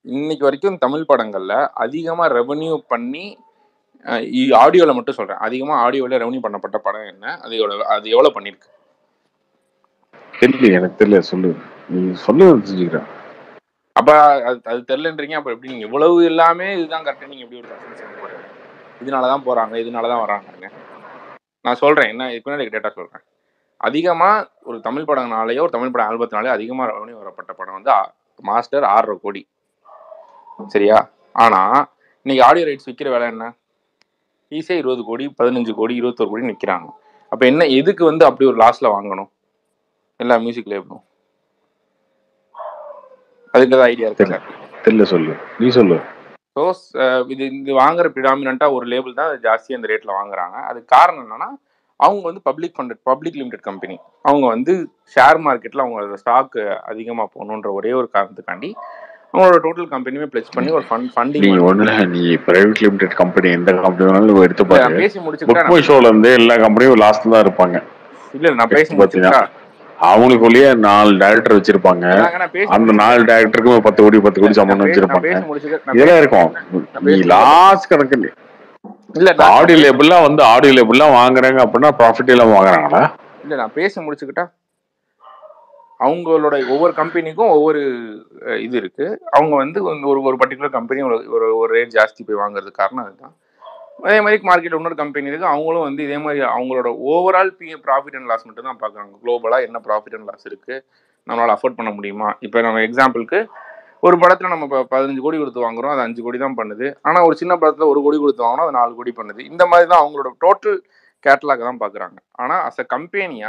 இன்னைக்கு வரைக்கும் தமிழ் படங்கள்ல அதிகமா ரெவன்யூ பண்ணி ஆடியோல மட்டும் சொல்றேன் அதிகமா ஆடியோல ரெவன்யூ பண்ணப்பட்ட படம் என்ன அதோட அது எவ்வளவு பண்ணிருக்கு தெரியல எனக்கு தெரியல சொல்லு நீ சொல்லு தெரிஞ்சுக்கிறேன் அப்ப அது அது தெரியலன்றீங்க அப்ப எப்படி நீங்க இவ்வளவு எல்லாமே இதுதான் கரெக்டா நீங்க எப்படி ஒரு கன்சென்சஸ் போறீங்க இதனாலதான் போறாங்க இதனாலதான் வராங்க நான் சொல்றேன் என்ன இதுக்கு முன்னாடி டேட்டா சொல்றேன் அதிகமா ஒரு தமிழ் படம்னாலேயோ ஒரு தமிழ் படம் ஆல்பத்தினாலே அதிகமா ரெவன்யூ வரப்பட்ட படம் வந்து ஆ- மாஸ்டர் ஆறரை கோடி சரியா ஆனா இன்னைக்கு ஆடியோ ரைட்ஸ் விற்கிற விலை என்ன ஈஸியா இருபது கோடி பதினஞ்சு கோடி இருபத்தொரு கோடி நிக்கிறாங்க அப்ப என்ன எதுக்கு வந்து அப்படி ஒரு லாஸ்ட்ல வாங்கணும் எல்லா மியூசிக் லேபிளும் அதுக்கு ஏதாவது ஐடியா இருக்குல்ல தெரியல சொல்லு நீ சொல்லு ஸோ இது இது வாங்குற ப்ரிடாமினண்டா ஒரு லேபிள் தான் ஜாஸ்தியாக இந்த ரேட்ல வாங்குறாங்க அதுக்கு காரணம் என்னன்னா அவங்க வந்து public funded public limited company அவங்க வந்து ஷேர் மார்க்கெட்ல அவங்களோட ஸ்டாக் அதிகமாக போகணுன்ற ஒரே ஒரு காரணத்துக்காண்டி அவங்களோட டோட்டல் கம்பெனியுமே பிளெச் பண்ணி ஒரு ஃபண்ட் நீ ஃபண்டிங் ஒண்ணுல நீ பிரைவேட் லிமிடெட் கம்பெனி எந்த கம்பெனி வேணாலும் எடுத்து பாரு பேசி புக் முடிச்சுக்கிட்டா மை ஷோல இருந்து எல்லா கம்பெனியும் லாஸ்ட் தான் இருப்பாங்க இல்ல நான் பேசி பாத்தீங்கன்னா, முடிச்சுக்கிட்டா அவங்களுக்குள்ளேயே நாலு டைரக்டர் வச்சிருப்பாங்க நாங்க நான் பேசி அந்த நாலு டைரக்டருக்கும் பத்து கோடி பத்து கோடி நான் சம்பந்தம் பேசி- நான் வச்சிருப்பாங்க பேசி முடிச்சுக்க நான் இதெல்லாம் பேசி- இருக்கும் நான் நீ பேசி- லாஸ்ட் கணக்கு இல்ல நான் ஆடியோ லேபிள்லாம் வந்து ஆடியோ லேபிள்லாம் வாங்குறாங்க அப்படின்னா ப்ராஃபிட் எல்லாம் வாங்குறாங்களா இல்ல நான் பேசி முடிச்சுக்கிட்டா அவங்களோட ஒவ்வொரு கம்பெனிக்கும் ஒவ்வொரு அஹ், இது இருக்கு அவங்க வந்து வந்து ஒரு ஒரு பர்டிகுலர் கம்பெனி ஒரு ஒரு ரேட் ஜாஸ்தி போய் வாங்குறதுக்கு காரணம் அதுதான் அதே மாதிரி மார்க்கெட் இன்னொரு கம்பெனி இருக்கு அவங்களும் வந்து இதே மாதிரி அவங்களோட ஓவரால் பி ப்ராஃபிட் அண்ட் லாஸ் மட்டும் தான் பார்க்குறாங்க குளோபலாக என்ன ப்ராஃபிட் அண்ட் லாஸ் இருக்கு நம்மளால அஃபோர்ட் பண்ண முடியுமா இப்போ நம்ம எக்ஸாம்பிளுக்கு ஒரு படத்துல நம்ம இப்போ பதினஞ்சு கோடி கொடுத்து வாங்குறோம் அது அஞ்சு கோடி தான் பண்ணுது ஆனா ஒரு சின்ன படத்துல ஒரு கோடி கொடுத்து வாங்கினோம் அது நாலு கோடி பண்ணுது இந்த மாதிரி தான் அவங்களோட டோட்டல் கேட்டலாக் தான் பார்க்குறாங்க ஆனா அஸ் அ கம்பெனியா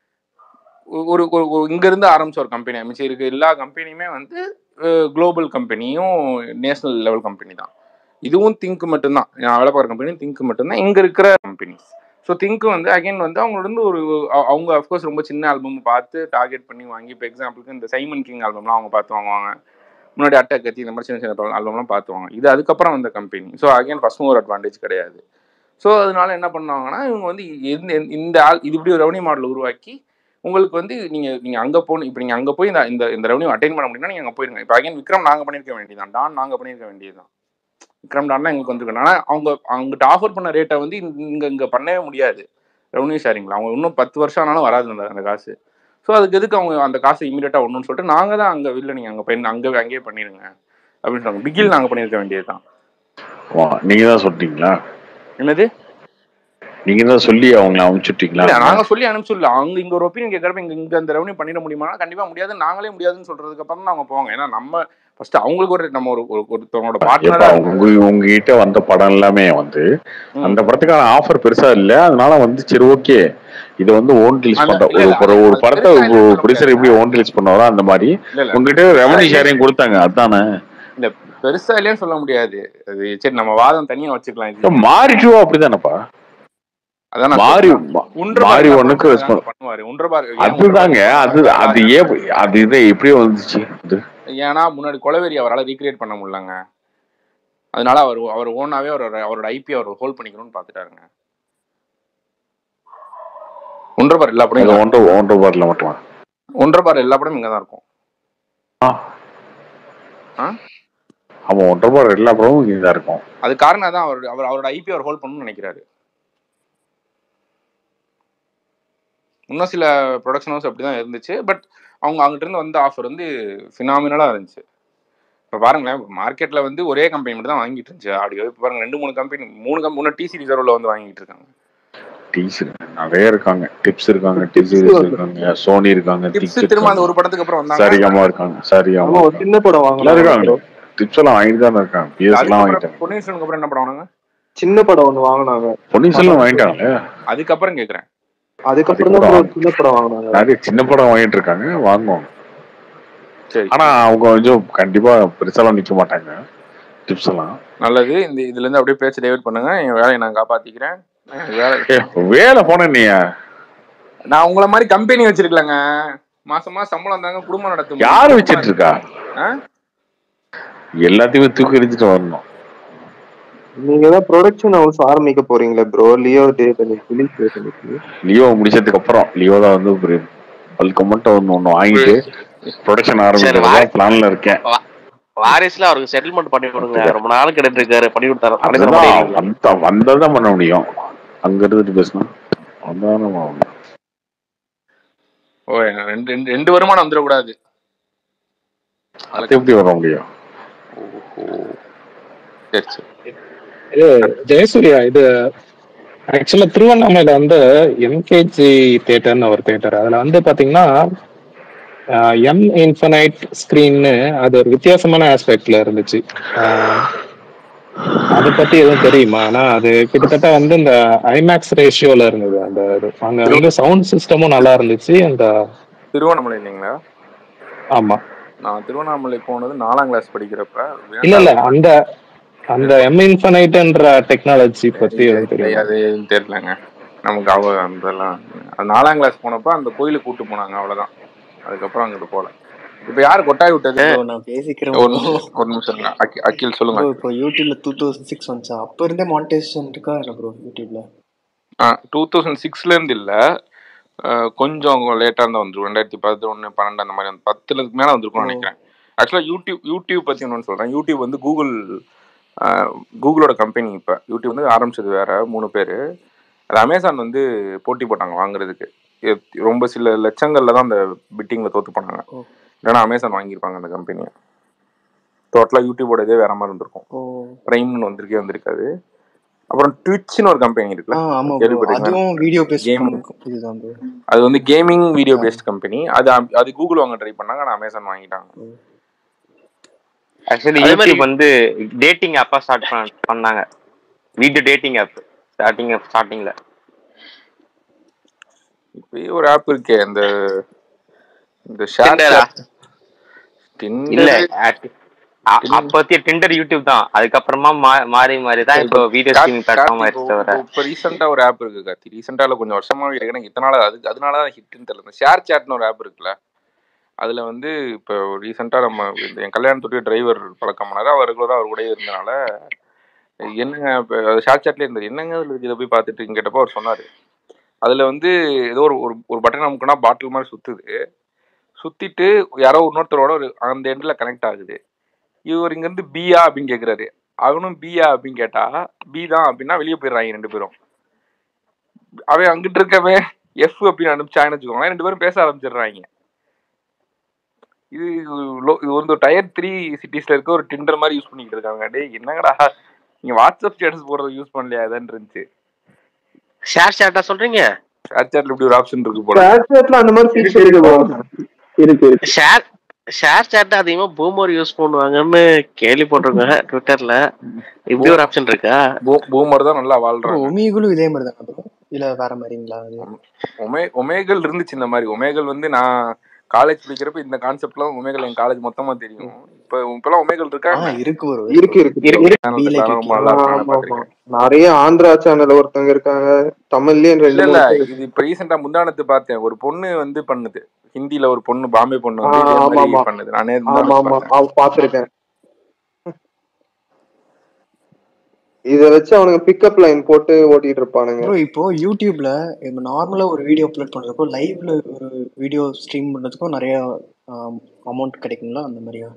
ஒரு ஒரு ஒரு- இங்க இருந்து ஆரம்பிச்ச ஒரு கம்பெனி அமைச்சு இருக்கு எல்லா கம்பெனியுமே வந்து குளோபல் கம்பெனியும் நேஷனல் லெவல் கம்பெனி தான் இதுவும் திங்க் மட்டும்தான் நான் வேலை பார்க்குற கம்பெனியும் திங்க் மட்டும்தான் இங்க இருக்கிற கம்பெனிஸ் ஸோ திங்க் வந்து அகைன் வந்து அவங்களோட இருந்து ஒரு அ- அவங்க அஃப்கோர்ஸ் ரொம்ப சின்ன ஆல்பம் பார்த்து டார்கெட் பண்ணி வாங்கி இப்போ எக்ஸாம்பிளுக்கு இந்த சைமன் கிங் ஆல்பம்லாம் அவங்க பார்த்து வாங்குவாங்க முன்னாடி அட்டை கத்தி இந்த மாதிரி சின்ன சின்ன ஆல்பம்லாம் பார்த்து வாங்க இது அதுக்கப்புறம் வந்த company so again first mover advantage கிடையாது ஸோ அதனால என்ன பண்ணுவாங்கன்னா இவங்க வந்து எந்த இந்த ஆள் இது இப்படி ஒரு ரெவன்யூ மாடல் உருவாக்கி உங்களுக்கு வந்து நீங்க நீங்க அங்க போகணும் இப்போ நீங்க அங்க போய் இந்த இந்த இந்த ரெவன்யூ அட்டைன் பண்ண முடியும்னா நீங்க அங்க போயிருங்க இப்போ அகைன் விக்ரம் நாங்க பண்ணிருக்க வேண்டியதான் டான் நாங்க பண்ணிருக்க வேண்டியதுதான் விக்ரம் டான் எங்களுக்கு வந்துருக்கணும் ஆனா அவங்க அவங்ககிட்ட ஆஃபர் பண்ண ரேட்டை வந்து இங்க- இங்க இங்க பண்ணவே முடியாது ரெவன்யூ ஷேரிங்ல அவங்க இன்னும் பத்து வருஷம் ஆனாலும் வராது அந்த அந்த காசு ஸோ அதுக்கு எதுக்கு அவங்க அந்த காசை இமீடியட்டா ஒண்ணுன்னு சொல்லிட்டு நாங்க தான் அங்க இல்லை நீங்க அங்க போய் அங்க அங்கேயே பண்ணிருங்க அப்படின்னு சொன்னாங்க பிகில் நாங்க பண்ணிருக்க வேண்டியதுதான் வா, நீங்க தான் சொல்லிட்டீங்களா என்னது நீங்க தான் சொல்லி அவங்கள அனுப்பிச்சுட்டீங்களா இல்ல நாங்க சொல்லி அனுப்பிச்சுடல அவங்க இங்க ஒரு ஒப்பீனியன் கேட்கறப்ப இங்க இங்க அந்த ரெவன்யூ பண்ணிட முடியுமா கண்டிப்பா முடியாது நாங்களே முடியாதுன்னு சொல்றதுக்கு அப்புறம் தான் அவங்க போவாங்க ஏன்னா நம்ம ஃபர்ஸ்ட் அவங்களுக்கு ஒரு நம்ம ஒரு ஒரு- ஒருத்தவங்களோட எப்பா, பார்ட்னரா உங்க உங்ககிட்ட வந்த படம் எல்லாமே வந்து அந்த படத்துக்கான ஆஃபர் பெருசா இல்ல அதனால வந்து சரி ஓகே இது வந்து ஓன் ரிலீஸ் அந்த- பண்ற இல்ல, ஒரு இல்ல, ஒரு- ஒரு அது படத்தை பெருசா இல்லைன்னு சொல்ல ப்ரொடியூசர் எப்படி ஓன் ரிலீஸ் பண்ணுவாரோ அந்த மாதிரி இல்ல இல்ல உங்ககிட்ட ரெவன்யூ ஷேரிங் கொடுத்தாங்க அதானே இல்ல பெருசா இல்லைன்னு சொல்ல முடியாது அது சரி நம்ம வாதம் தனியா வச்சுக்கலாம் இது மாறி டூ அப்படிதானப்பா அதான் நான் மாறி சொல்றேன். மா- உன்ற மாறி பார் ஒண்ணுக்கு தான் response- பண்ணுவாரு உன்ற பார் ஏன் அதுதாங்க உன்ற அது பார் அது ஏன் அது இது எப்படியோ வந்துச்சு அது ஏன்னா முன்னாடி கொலவெறி அவரால் ரீக்ரியேட் பண்ண முடியலங்க அதனால அவர் அவர் ஓனாவே அவரோட அவரோட ஐபி அவர் ஹோல்ட் பண்ணிக்கணும்னு பார்த்துட்டாருங்க ஒன்றரை பார் எல்லா அது படம் ஒன்று ஒன்று பாரில் மட்டுமா ஒன்றரை பார் எல்லா படமும் இங்க தான் இருக்கும் ஆ. ஆ? அவன் ஒன்றரை பார் எல்லா படமும் இதாக இருக்கும் அது காரணம் தான் அவர் அவர் அவரோட ஐபி அவர் ஹோல்ட் பண்ணணும்னு நினைக்கிறாரு இன்னும் சில ப்ரொடக்ஷன் ஹவுஸ் அப்படி தான் இருந்துச்சு பட் அவங்க அவங்ககிட்ட இருந்து வந்த ஆஃபர் வந்து ஃபினாமினலாக இருந்துச்சு இப்போ பாருங்களேன் மார்க்கெட்டில் வந்து ஒரே கம்பெனி மட்டும் தான் வாங்கிட்டு இருந்துச்சு ஆடியோ இப்போ பாருங்க ரெண்டு மூணு கம்பெனி மூணு கம் மூணு டிசி ரிசர்வில் வந்து வாங்கிட்டு இருக்காங்க டீஸ் நிறைய இருக்காங்க டிப்ஸ் இருக்காங்க டிப்ஸ் இருக்காங்க சோனி இருக்காங்க டிப்ஸ் டிப்ஸ் திரும்ப அந்த ஒரு படத்துக்கு அப்புறம் வந்தாங்க சரிகமா இருக்காங்க சரிகமா ஆமா ஒரு சின்ன படம் எல்லாம் இருக்காங்க வாங்கினாங்க டிப்ஸ் எல்லாம் வாங்கிட்டு தான் இருக்காங்க பிஎஸ் எல்லாம் வாங்கிட்டாங்க பொன்னியின் செல்வனுக்கு அப்புறம் என்ன படம் வாங்கினாங்க சின்ன படம் ஒண்ணு வாங்கினாங்க பொன்னியின் செல்வன் வாங்கிட்டாங்களே அதுக்கப்புறம் கேட்குறேன் அதுக்கப்புறம் தான் bro சின்ன படம் வாங்கினாங்க நிறைய சின்ன படம் வாங்கிட்டு இருக்காங்க வாங்குவாங்க சரி ஆனா அவங்க கொஞ்சம் கண்டிப்பா பெருசாலாம் நிக்க மாட்டாங்க டிப்ஸ் எல்லாம் நல்லது இந்த இதுல இருந்து அப்படியே பேச்சு டைவர்ட் பண்ணுங்க என் வேலையை நான் காப்பாத்திக்கிறேன் என் வேலை ஏ, வேலை போன நீ நான் உங்கள மாதிரி கம்பெனி வச்சிருக்கலங்க மாசம் மாசம் சம்பளம் தாங்க குடும்பம் நடத்தும் யாரு வச்சிட்டு இருக்கா ஆ? எல்லாத்தையுமே தூக்கி எறிஞ்சிட்டு வரணும் நீங்க தான் ப்ரொடக்ஷன் ஹவுஸ் ஆரம்பிக்க போறீங்களே bro Leo date release date அன்னைக்கு லியோ முடிச்சதுக்கு அப்புறம் லியோ தான் வந்து ஒரு பல்க மட்டும் ஒன்று ஒன்று வாங்கிட்டு ப்ரொடக்ஷன் ஆரம்பிக்கிறதா பிளான்ல இருக்கேன் வாரிசுல அவருக்கு செட்டில்மெண்ட் பண்ணி கொடுங்க ரொம்ப நாள் கிட்ட இருக்காரு பண்ணி கொடுத்தாரு பண்ணி தர அதுதான் முடியல வந்தா வந்தாதான் பண்ண முடியும் அங்க இருந்துட்டு பேசினா வந்தாதான் பண்ண முடியும். ஓ ரெண்டு ரெண்டு ரெண்டு வருமானம் வந்துடக்கூடாது அது எப்படி வர முடியும் ஓஹோ சரி சரி இது ஜெயசூர்யா இது ஆக்சுவலா திருவண்ணாமலையில வந்து எம்கேஜி தியேட்டர்னு ஒரு தியேட்டர் அதுல வந்து பாத்தீங்கன்னா எம் இன்ஃபனைட் ஸ்கிரீன்னு அது ஒரு வித்தியாசமான ஆஸ்பெக்ட்ல இருந்துச்சு ஆஹ், அதை பத்தி எதுவும் தெரியுமா ஆனா அது கிட்டத்தட்ட வந்து இந்த ஐமேக்ஸ் ரேஷியோல இருந்தது அந்த இது. அங்க வந்து சவுண்ட் சிஸ்டமும் நல்லா இருந்துச்சு அந்த திருவண்ணாமலை இல்லைங்களா ஆமா நான் திருவண்ணாமலை போனது நாலாம் கிளாஸ் படிக்கிறப்ப இல்ல இல்ல அந்த அந்த எம் இன்ஃபனைட்ன்ற டெக்னாலஜி பத்தி எதுவும் தெரியுமா அது எதுவும் தெரியலங்க நமக்கு அவ அதெல்லாம் அது நாலாம் கிளாஸ் போனப்ப அந்த கோயிலுக்கு கூட்டு போனாங்க அவ்வளவுதான் அதுக்கப்புறம் அங்கிட்டு போல இப்ப யாரு கொட்டாய் விட்டது bro, நான் பேசிக்கிறேன் ஒரு bro. நிமிஷம், ஒரு நிமிஷம் இருங்க. அக்கி- அகில் சொல்லுங்க bro, இப்போ யூடியூப்ல டூ தௌசண்ட் சிக்ஸ் வந்துச்சா அப்ப இருந்தே மானிட்டைசேஷன் இருக்கா இல்ல ப்ரோ யூடியூப்ல டூ தௌசண்ட் சிக்ஸ்ல இருந்து இல்ல அஹ் கொஞ்சம் லேட்டா இருந்தா வந்துரும் ரெண்டாயிரத்தி பதினொன்னு பன்னெண்டு அந்த மாதிரி வந்து பத்துலக்கு மேல வந்திருக்கும்னு நினைக்கிறேன் ஆக்சுவலா யூடியூப் யூடியூப் பத்தி ஒன்று சொல்றேன் யூடியூப் வந்து கூகுள் கூகுளோட கம்பெனி இப்ப யூடியூப் வந்து ஆரம்பிச்சது வேற மூணு பேர் அது அமேசான் வந்து போட்டி போட்டாங்க வாங்குறதுக்கு எத்- ரொம்ப சில லட்சங்கள்ல தான் அந்த பிட்டிங்ல தோத்து போனாங்க ஓ. இல்லைன்னா அமேசான் வாங்கியிருப்பாங்க அந்த கம்பெனியை டோட்டலா யூடியூபோட இதே வேற மாதிரி இருந்திருக்கும் ஓ பிரைம்னு வந்திருக்கே வந்திருக்காது அப்புறம் ட்விட்ச்னு ஒரு கம்பெனி ஆ இருக்குல்ல ஆமா ப்ரோ கேள்விப்பட்டிருக்கீங்களா? அதுவும் வீடியோ பேஸ் Game. இதுதான் ப்ரோ அது வந்து கேமிங் வீடியோ பேஸ்ட் கம்பெனி அது அம்- அது கூகுள் வாங்க ட்ரை பண்ணாங்க ஆனால் அமேசான் வாங்கிட்டாங்க ஆக்சுவலி அதே மாதிரி- யூடியூப் வந்து டேட்டிங் ஆப்பா ஸ்டார்ட் பண்ணாங்க வீடியோ டேட்டிங் ஆப் ஸ்டார்டிங் ஸ்டார்டிங்ல இப்பயே ஒரு ஆப் இருக்கே இந்த இந்த ஷேர் Tinder-ஆ? இல்ல டிண்டர் at- அ- அப்பத்திய டிண்டர் யூடியூப் தான் அதுக்கப்புறமா மா- மாறி மாறி தான் இப்போ வீடியோ ஸ்ட்ரீமிங் பிளாட்ஃபார்ம் ஆயிடுச்சு தவிர இப்போ ரீசெண்டாக ஒரு ஆப் இருக்கு கார்த்தி ரீசெண்டாக கொஞ்சம் வருஷமாவே இருக்கு எனக்கு இத்தனால அது அதனால தான் ஹிட்னு தெரியல இந்த ஷேர் சாட்னு ஒரு ஆப் இருக்குல்ல அதுல வந்து இப்போ ரீசெண்டாக நம்ம இந்த என் கல்யாணத்துடைய டிரைவர் பழக்கம் பண்ணாரு அவர் ரெகுலராக அவர் கூடயே இருந்தனால என்னங்க இப்போ ஷேர் சாட்லேயே இருந்தார் என்னங்க அதில் இதை போய் பார்த்துட்டு கேட்டப்போ அவர் சொன்னார் அதில் வந்து ஏதோ ஒரு ஒரு ஒரு பட்டன் நமக்குனா பாட்டில் மாதிரி சுற்றுது சுற்றிட்டு யாரோ இன்னொருத்தரோட ஒரு அந்த எண்டில் கனெக்ட் ஆகுது இவர் இங்கேருந்து பியா அப்படின்னு கேட்குறாரு அவனும் பியா அப்படின்னு கேட்டா பி தான் அப்படின்னா வெளியே போயிடுறாங்க ரெண்டு பேரும் அவன் அங்கிட்டு இருக்கவன் எஃப் அப்படின்னு அனுப்பிச்சாங்கன்னு வச்சுக்கோங்களேன் ரெண்டு பேரும் பேச ஆரம்பிச்சிடுறாங்க இது லோ- இது வந்து டயர் த்ரீ சிட்டிஸ்ல இருக்க ஒரு டிண்டர் மாதிரி யூஸ் பண்ணிக்கிட்டு இருக்காங்க டேய் என்னங்கடா நீங்க வாட்ஸ்அப் ஸ்டேட்டஸ் போடுறது யூஸ் பண்ணலையா அதான் இருந்துச்சு ஷேர் ஷேர்ட்டா சொல்றீங்க ஷேர் சாட்ல இப்படி ஒரு ஆப்ஷன் இருக்கு போல Snapchatல அந்த மாதிரி ஃபீச்சர் இருக்கு bro. இருக்கு இருக்கு ஷேர் ஷேர் சாட் அதிகமா பூமர் யூஸ் பண்ணுவாங்கன்னு கேள்விப்பட்டிருக்கேன் ட்விட்டர்ல இப்படி ஒரு ஆப்ஷன் இருக்கா பூமர் தான் நல்லா ப்ரோ வாழ்றாங்க ஒமிகளும் இதே மாதிரி தானே ப்ரோ இல்ல வேற மாதிரிங்களா அது ஒமே ஒமேகல் இருந்துச்சு இந்த மாதிரி ஒமேகல் வந்து நான் காலேஜ் படிக்கிறப்ப இந்த கான்செப்ட்லாம் ஒமேகல் என் காலேஜ் மொத்தமா தெரியும் இப்போ இப்பெல்லாம் ஒமேகல் இருக்கா ஆ இருக்கு ப்ரோ இருக்கு இருக்கு சேனல்ல Be like ரொம்ப நல்லா ஆமா, இருக்கு நான் ஆமா, பார்த்திருக்கேன். நிறைய ஆந்திரா சேனல்ல ஒருத்தவங்க இருக்காங்க தமிழ்லயும் இல்ல ரெண்டு இல்ல மூணு பேர் இது இப்ப ரீசெண்டா முந்தானத்து பார்த்தேன் ஒரு பொண்ணு வந்து பண்ணுது ஹிந்தில ஒரு பொண்ணு பாம்பே பொண்ணு ஆ, வந்து இதே ஆமா, மாதிரி ஆமா. பண்ணுது நானே ஆமா ஆமா அவ பாத்திருக்கேன் இத வச்சு அவனுங்க பிக்கப் லைன் போட்டு ஓட்டிட்டு இருப்பானுங்க ப்ரோ இப்போ யூடியூப்ல இப்போ நார்மலா ஒரு வீடியோ அப்லோட் பண்றப்போ லைவ்ல ஒரு வீடியோ ஸ்ட்ரீம் பண்றதுக்கும் நிறைய அமௌண்ட் கிடைக்குங்களா அந்த மாதிரியா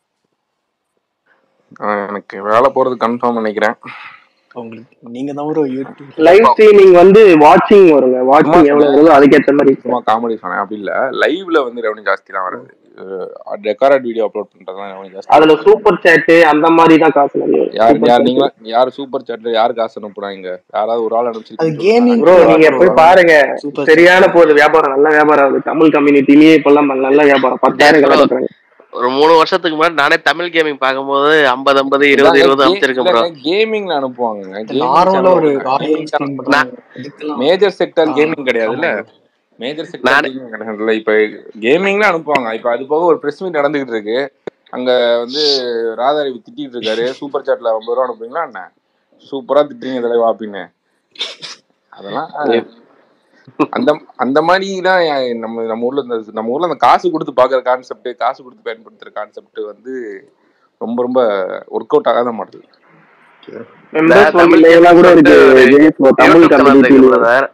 எனக்கு வேலை போறது கன்ஃபார்ம் நினைக்கிறேன் உங்களுக்கு நீங்க தான் ஒரு யூடியூப் லைவ் ஸ்ட்ரீமிங் வந்து வாட்சிங் வருங்க வாட்சிங் எவ்வளவு வருதோ அதுக்கேற்ற மாதிரி சும்மா காமெடி சொன்னேன் அப்படி இல்ல லைவ்ல வந்து ரெவன்யூ ஜாஸ்தி தான் வருது ரெக்கார்ட் வீடியோ அப்லோட் பண்றதுலாம் ரெவன்யூ ஜாஸ்தி அதுல சூப்பர் சேட் அந்த மாதிரி தான் காசு நிறைய வரும். யார் Super யார் chat. நீங்க யார் சூப்பர் சாட்ல யார் காசு அனுப்புறாங்க யாராவது ஒரு ஆள் அது அனுப்பிச்சிருக்கீங்க கேமிங் ப்ரோ நீங்க போய் பாருங்க சூப்பர் சரியான போகுது வியாபாரம் நல்ல வியாபாரம் ஆகுது தமிழ் கம்யூனிட்டிலேயே இப்பெல்லாம் நல்ல வியாபாரம் பத்தாயிரம் bro. கலக்குறாங்க ஒரு மூணு வருஷத்துக்கு முன்னாடி நானே தமிழ் கேமிங் பார்க்கும்போது ஐம்பது ஐம்பது இருபது இருபது அமைச்சிருக்கேன் ப்ரோ கேமிங்ல அனுப்புவாங்க நார்மலா ஒரு ஆடியன்ஸ் ஸ்ட்ரீம் பண்றாங்க இதுக்கெல்லாம் மேஜர் செக்டர் ஆ, கேமிங் கிடையாதுல்ல ஆமா. மேஜர் செக்டர் நானே- கேமிங் கிடையாதுல்ல இப்ப கேமிங்ல அனுப்புவாங்க இப்ப அது போக ஒரு பிரஸ் மீட் நடந்துகிட்டு இருக்கு அங்க வந்து ராதாரவி திட்டிட்டு இருக்காரு சூப்பர் சாட்ல ஐம்பது ரூபா அனுப்புறீங்களா என்ன சூப்பரா திட்டுறீங்க தலைவா அப்படின்னு அதெல்லாம் அந்த அந்த மாதிரி தான் நம்ம நம்ம ஊர்ல இந்த நம்ம ஊர்ல அந்த காசு கொடுத்து பாக்குற கான்செப்ட் காசு கொடுத்து பயன்படுத்துற கான்செப்ட் வந்து ரொம்ப ரொம்ப ஒர்க் அவுட் ஆகாத மாட்டுது மெம்பர்ஸ் தமிழ் வந்து கூட இருக்கு வந்து ஜெயஸ் bro, தமிழ் யூடியூப் சேனல் இருக்கு கம்யூனிட்டி பிரதர்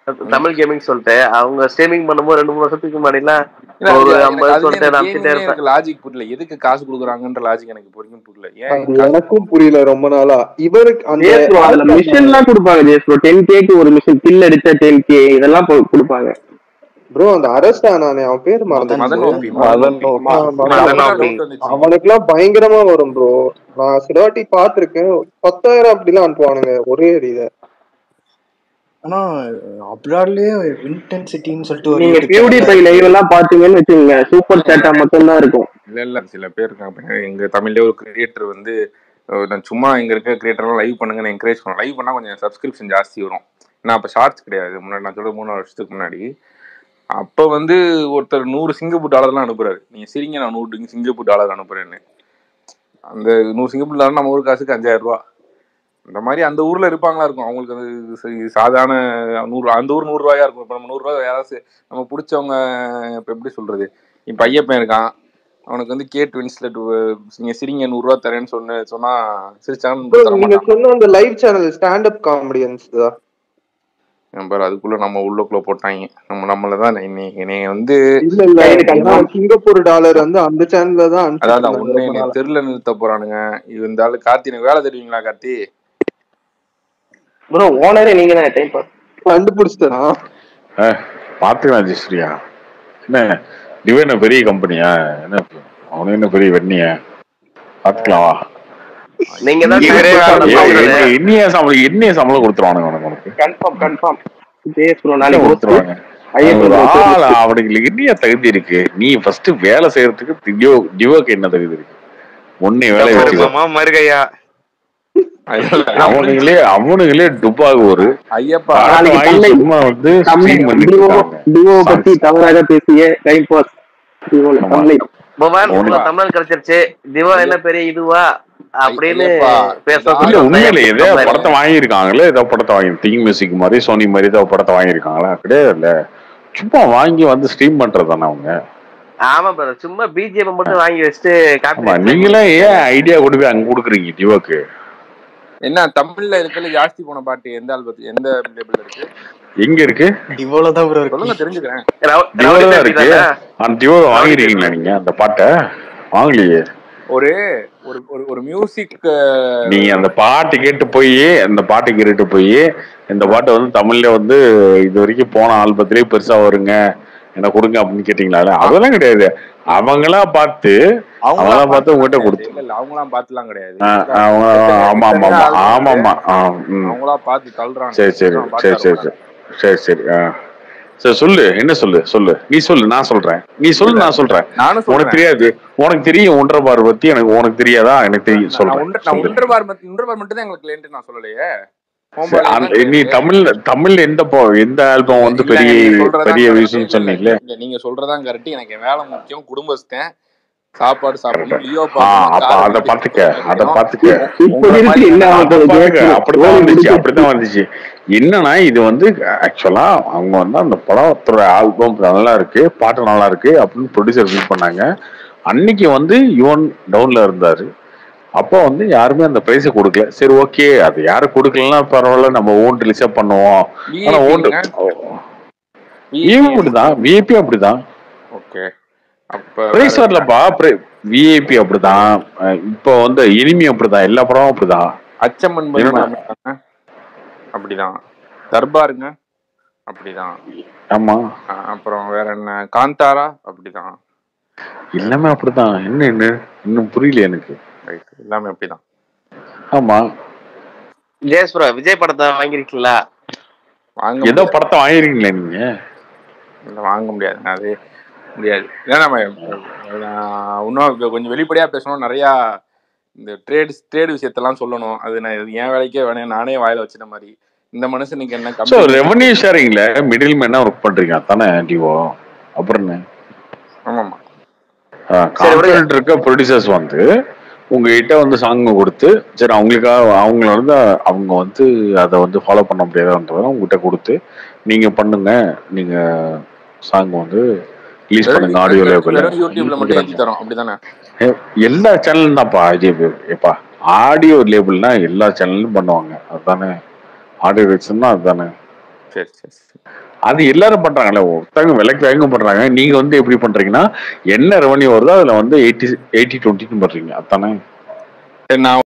தமிழ் கேமிங் சொல்லிட்டு அவங்க ஸ்ட்ரீமிங் பண்ணும்போது ரெண்டு மூணு வருஷத்துக்கு முன்னாடிலாம் இல்ல, ஒரு அது- ஐம்பது எனக்கு சொல்லிட்டு அதுலயே நான் அனுப்பிட்டே எனக்கு இருப்பேன் லாஜிக் புரியல எதுக்கு காசு கொடுக்குறாங்கன்ற லாஜிக் எனக்கு புரியும் புரியல ஏன் அது காசு- எனக்கும் புரியல ரொம்ப நாளா இவருக்கு அந்த ஜேஸ் ப்ரோ அதுல மிஷின் எல்லாம் கொடுப்பாங்க ஜேஸ் ப்ரோ டென் கேக்கு ஒரு மிஷின் கில் அடிச்சா டென் கே இதெல்லாம் கொ- கொடுப்பாங்க ப்ரோ அந்த அரஸ்ட் ஆனானே அவன் பேர் மறந்து Madan OP Madan OP. Madan OP. அவனுக்குலாம் பயங்கரமா வரும் ப்ரோ நான் சில வாட்டி பாத்திருக்கேன் பத்தாயிரம் அப்படிலாம் அனுப்புவானுங்க ஒரே ஒரு இத ஆனா அப்ராட்லயே இன்டென்சிட்டின்னு சொல்லிட்டு ஒரு நீங்க YouTube பியூடி channel பை இருக்கு. லைவ் எல்லாம் பாத்தீங்கன்னு வச்சுக்கோங்க சூப்பர் சேட்டா மட்டும் தான் இருக்கும் இல்ல இல்ல சில பேர் இருக்காங்க எங்க தமிழ்ல ஒரு கிரியேட்டர் வந்து அஹ், நான் சும்மா இங்க இருக்க கிரியேட்டர்லாம் லைவ் பண்ணுங்கன்னு என்கரேஜ் பண்ணுவேன் லைவ் பண்ணா கொஞ்சம் சப்ஸ்கிரிப்ஷன் ஜாஸ்தி வரும் நான் அப்ப ஷார்ட்ஸ் கிடையாது முன்னாடி நான் சொல்ற மூணு வருஷத்துக்கு முன்னாடி அப்ப வந்து ஒருத்தர் நூறு சிங்கப்பூர் டாலர்லாம் அனுப்புறாரு நீங்க சரிங்க நான் நூறு சிங்கப்பூர் டாலர் அனுப்புறேன்னு அந்த நூறு சிங்கப்பூர் டாலர் நம்ம ஊர் காசுக்கு அஞ்சாயிரம் ரூபா இந்த மாதிரி அந்த ஊர்ல இருப்பாங்களா இருக்கும் அவங்களுக்கு அது ச- சாதாரண நூறு அந்த ஊர் நூறு ரூபாயா இருக்கும் இப்போ நம்ம நூறு ரூபாய் யாராவது நம்ம பிடிச்சவங்க இப்போ எப்படி சொல்றது இப்போ ஐயப்பன் இருக்கான் அவனுக்கு வந்து கே ட்வின்ஸ்லெட் நீங்க சிரிங்க நூறு ரூபா தரேன்னு சொன்ன சொன்னா சிரிச்சாங்கன்னு Bro, தர நீங்க மாட்டான் சொன்ன அந்த live channel stand up comedians தான் பாரு அதுக்குள்ள நம்ம உள்ளக்குள்ள போட்டாங்க நம்ம நம்மள தான் இன்னைக்கு நீங்க வந்து இல்ல இல்ல Guide நான் confirm. சிங்கப்பூர் டாலர் வந்து அந்த சேனல்ல தான் அதாவது அனுப்பிச்சிட்டு உன்னை இருந்தாங்க ரொம்ப என்னை நாளா. தெருல நிறுத்த போறானுங்க இது இந்த ஆளு கார்த்தி எனக்கு வேலை தருவீங்களா கார்த்தி ப்ரோ ஓனரே நீங்க தான் டைம் பாஸ் கண்டுபிடிச்சிட்டா பாத்துக்கலாம் ஜெஸ்ரியா என்ன டிவே என்ன பெரிய கம்பெனியா என்ன அவனு என்ன பெரிய வெண்ணியா பாத்துக்கலாம் வா நீங்க தான் இவரே support வேலை பண்ண ஏய், போறது. என்ன- என்னைய சம்பளம் என்னைய சம்பளம் கொடுத்துருவானுங்க உனக்கு உனக்கு கன்ஃபார்ம் கன்ஃபார்ம் ஜேஸ் ப்ரோ என்ன நாளைக்கு கொடுத்துருவாங்க ஐயப்பன் ஒரு bro ஆள் அவனுக்கு என்னைய தகுதி இருக்கு நீ ஃபர்ஸ்ட் வேலை செய்யறதுக்கு டியோ டியோக்கு என்ன தகுதி இருக்கு உன்னை வேலை வச்சுக்கோ மாமா மருகையா அவனுங்களே அவனுங்களே டுபாக ஒரு ஐயப்பா பாட்டை நாளைக்கு வாங்கி தமிழ் சும்மா வந்து ஸ்ட்ரீம் பண்ணிட்டு டிவோ இருக்காங்க டிவோ பத்தி Songs. தவறாக பேசிய டைம் பாஸ் டிவோல ஆமா. தமிழ் பவான் ஒண்ணு. உங்களை தமிழ் கிடைச்சிருச்சு திவா என்ன பெரிய இதுவா அப்படின்னு ஐயப்பா, பேச இல்ல உண்மையில ஏதோ படத்தை வாங்கியிருக்காங்களே ஏதோ படத்தை வாங்கி திங் மியூசிக் மாதிரி சோனி மாதிரி ஏதோ படத்தை வாங்கியிருக்காங்களா கிடையாது இல்ல சும்மா வாங்கி வந்து ஸ்ட்ரீம் பண்றது தானே அவங்க ஆமா பிரதர் சும்மா பிஜிஎம் மட்டும் வாங்கி வச்சுட்டு ஆமா காப்பி நீங்களே ஏன் ஐடியா கொண்டு போய் அங்க கொடுக்குறீங்க டிவோக்கு என்ன தமிழ்ல இருக்கல ஜாஸ்தி போன பாட்டு எந்த ஆல்பத்து எந்த லேபிள்ல இருக்கு எங்க இருக்கு டிவோல தான் ப்ரோ சொல்லுங்க இருக்கு தெரிஞ்சுக்கிறேன் டிவோல தான் இருக்கு அந்த டிவோ வாங்கிருக்கீங்களா நீங்க அந்த பாட்டை வாங்கலையே ஒரு ஒரு ஒரு ஒரு மியூசிக் நீங்க அந்த பாட்டு கேட்டு போய் அந்த பாட்டு கேட்டுட்டு போய் இந்த பாட்டை வந்து தமிழ்ல வந்து இது வரைக்கும் போன ஆல்பத்திலே பெருசா வருங்க என்ன கொடுங்க அப்படின்னு கேட்டீங்களா அதெல்லாம் கிடையாது அவங்களா பார்த்து அவங்களா பார்த்து உங்ககிட்ட கொடுத்து இல்ல இல்ல அவங்களாம் பாத்துலாம் கிடையாது ஆ, அவங்க ஆமா ஆமா ஆமா ஆமா ஆமா ஆ, ம். அவங்களா பார்த்து தள்ளுறாங்க சரி சரி நான் பார்த்து சரி சரி சரி சரி சரி ஆ சரி சொல்லு என்ன சொல்லு சொல்லு நீ சொல்லு நான் சொல்றேன் நீ சொல்லு நான் சொல்றேன் நானும் உனக்கு சொல்றேன் தெரியாது உனக்கு தெரியும் ஒன்றரை பார் பத்தி எனக்கு உனக்கு தெரியாதா எனக்கு தெரியும் நான் சொல்றேன் ஒன்று- நான் சொல்லு. ஒன்றரை பார் மட்டும் ஒன்றரை பார் மட்டும் தான் எங்களுக்கு கிளைண்ட் நான் சொல்லலையே சரி, ஹோம்பால் அந்த- தான் நீ client. தமிழ் தமிழ்ல எந்த போ எந்த ஆல்பம் வந்து இல்ல, பெரிய நீங்க சொல்றதுதான் பெரிய correct. விஷயம் இல்ல, சொன்னீங்கல்ல இல்ல, நீங்க சொல்றதான் கரெக்ட் எனக்கு என் வேலை முக்கியம் குடும்பஸ்தேன் சாப்பாடு சாப்பிடணும் லியோ ஆ அப்ப அத பாத்துக்க அத பாத்துக்க இப்ப இருக்கு என்ன ஆக அத போகுது பாத்துக்க. ஜேஸ் அப்படித்தான் வந்துச்சு அப்படித்தான் வந்துச்சு என்னன்னா இது வந்து ஆக்சுவலா அவங்க வந்து அந்த படத்தோட ஆல்பம் நல்லா இருக்கு பாட்டு நல்லா இருக்கு அப்படின்னு ப்ரொடியூசர் ஃபீல் பண்ணாங்க அன்னைக்கு வந்து யுவன் டவுன்ல இருந்தாரு அப்போ வந்து யாருமே அந்த பிரைஸை கொடுக்கல சரி ஓகே அது யாரு கொடுக்கலன்னா பரவாயில்ல நம்ம ஓன் ரிலீஸா பண்ணுவோம் ஆனா ஓன் விஐபி அப்படிதான் விஐபி அப்படிதான் ஓகே அப்ப பிரைஸ் வரலப்பா விஐபி அப்படிதான் அஹ் இப்போ வந்து இனிமே அப்படிதான் எல்லா படமும் அப்படிதான் அச்சம்மன் என்னடா? பரிமாறங்க அப்படிதான் தர்பாருங்க அப்படிதான் ஆமா அஹ் அப்புறம் வேற என்ன காந்தாரா அப்படிதான் எல்லாமே அப்படிதான் என்ன என்ன இன்னும் புரியல எனக்கு ரைட் எல்லாமே அப்படிதான் ஆமா ஜெயஸ் ப்ரோ விஜய் படத்தை வாங்கிருக்கீங்களா வாங்க ஏதோ படத்தை வாங்கிருக்கீங்களா நீங்க இல்ல வாங்க முடியாது அது முடியாது ஏன்னா நம்ம நான் இன்னும் இப்ப கொஞ்சம் வெளிப்படையா பேசணும் நிறையா இந்த ட்ரேட் ட்ரேட் விஷயத்தெல்லாம் சொல்லணும் அது நான் இது என் வேலைக்கே வேணாம் நானே வாயில வச்சிட்ட மாதிரி இந்த மனுஷனுக்கு என்ன சோ கம்பெனி ரெவன்யூ ஷேரிங்ல மிடில் மேனா ஒர்க் பண்றீங்க தானே டிவோ அப்புறம் என்ன ஆமாமா சரி, விடுங்க. கான்பிடன்ட் இருக்க ப்ரொடியூசர்ஸ் வந்து உங்ககிட்ட வந்து சாங் கொடுத்து சரி அவங்களுக்காக அவங்கள வந்து அவங்க வந்து அதை வந்து ஃபாலோ பண்ண முடியாதுன்றத உங்ககிட்ட கொடுத்து நீங்க பண்ணுங்க நீங்க சாங் வந்து ரிலீஸ் பண்ணுங்க ஆடியோ வெறும் யூடியூப்ல மட்டும் ஏத்தி லேபிள் தரோம் அப்படிதானே எல்லா சேனலும் தான்ப்பா இது எப்பா ஆடியோ லேபிள்னா எல்லா சேனலும் பண்ணுவாங்க அதுதானே ஆடியோ ரைட்ஸ்னா அதுதானே சரி சரி சரி அது எல்லாரும் பண்றாங்கல்ல ஒருத்தவங்க விலைக்கு வேகம் பண்றாங்க நீங்க வந்து எப்படி பண்றீங்கன்னா என்ன ரெவன்யூ வருதோ அதுல வந்து எயிட்டி எயிட்டி டுவெண்ட்டின்னு பண்றீங்க அதானே சரி நான்